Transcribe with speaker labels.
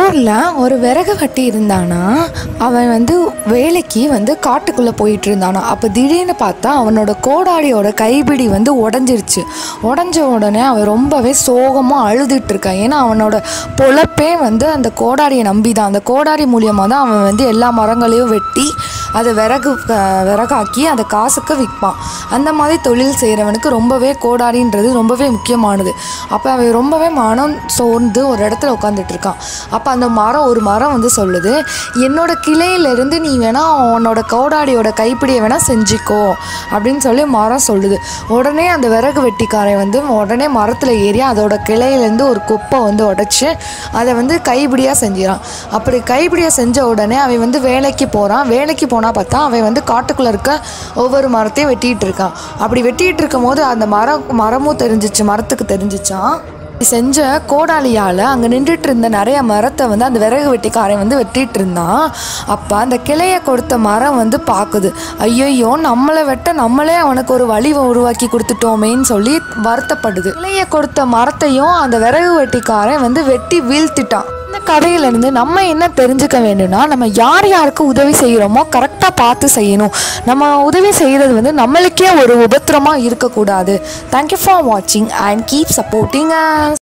Speaker 1: ஊரில் ஒரு விறகு வெட்டி இருந்தானா அவன் வந்து வேலைக்கு வந்து காட்டுக்குள்ளே போயிட்டு இருந்தானா அப்போ திடீர்னு பார்த்தா அவனோட கோடாரியோட கைப்பிடி வந்து உடஞ்சிருச்சு உடஞ்ச உடனே அவன் ரொம்பவே சோகமாக அழுதுட்டு இருக்கான் ஏன்னா அவனோட பொழப்பே வந்து அந்த கோடாரியை நம்பி தான் அந்த கோடாரி மூலியமாக தான் அவன் வந்து எல்லா மரங்களையும் வெட்டி அதை விறகு அஹ், விறகாக்கி அதை காசுக்கு விற்பான் அந்த மாதிரி தொழில் செய்கிறவனுக்கு ரொம்பவே கோடாரின்றது ரொம்பவே முக்கியமானது அப்போ அவன் ரொம்பவே மனம் சோர்ந்து ஒரு இடத்துல உட்காந்துட்டு இருக்கான் அப்போ அந்த மரம் ஒரு மரம் வந்து சொல்லுது என்னோட கிளையிலேருந்து நீ வேணா உன்னோட கோடாரியோட கைப்பிடியை வேணா செஞ்சுக்கோ அப்படின்னு சொல்லி மரம் சொல்லுது உடனே அந்த விறகு வெட்டிக்காரன் வந்து உடனே மரத்தில் ஏறி அதோட கிளையிலேருந்து ஒரு குப்பை வந்து உடச்சி அதை வந்து கைப்பிடியாக செஞ்சிடான் அப்படி கைப்பிடியாக செஞ்ச உடனே அவன் வந்து வேலைக்கு போகிறான் வேலைக்கு போனால் பார்த்தா அவன் வந்து காட்டுக்குள்ளே இருக்க ஒவ்வொரு மரத்தையும் வெட்டிட்டு இருக்கான் அப்படி வெட்டிட்டு இருக்கும் போது அந்த மரம் மரமும் தெரிஞ்சிச்சு மரத்துக்கு தெரிஞ்சிச்சான் இப்படி செஞ்ச கோடாலியால் அங்கே நின்றுட்டு இருந்த நிறைய மரத்தை வந்து அந்த விறகு வெட்டிக்காரன் வந்து வெட்டிட்டு இருந்தான் அப்போ அந்த கிளையை கொடுத்த மரம் வந்து பார்க்குது ஐயோ நம்மளை வெட்ட நம்மளே அவனுக்கு ஒரு வழி உருவாக்கி கொடுத்துட்டோமேன்னு சொல்லி வருத்தப்படுது கிளையை கொடுத்த மரத்தையும் அந்த விறகு வெட்டிக்காரன் வந்து வெட்டி வீழ்த்திட்டான் இந்த கதையிலேருந்து நம்ம என்ன தெரிஞ்சுக்க வேண்டும்னா நம்ம யார் யாருக்கு உதவி செய்கிறோமோ கரெக்டாக பார்த்து செய்யணும் நம்ம உதவி செய்கிறது வந்து நம்மளுக்கே ஒரு உபத்திரமாக இருக்கக்கூடாது தேங்க்யூ ஃபார் வாட்சிங் அண்ட் கீப் சப்போர்ட்டிங்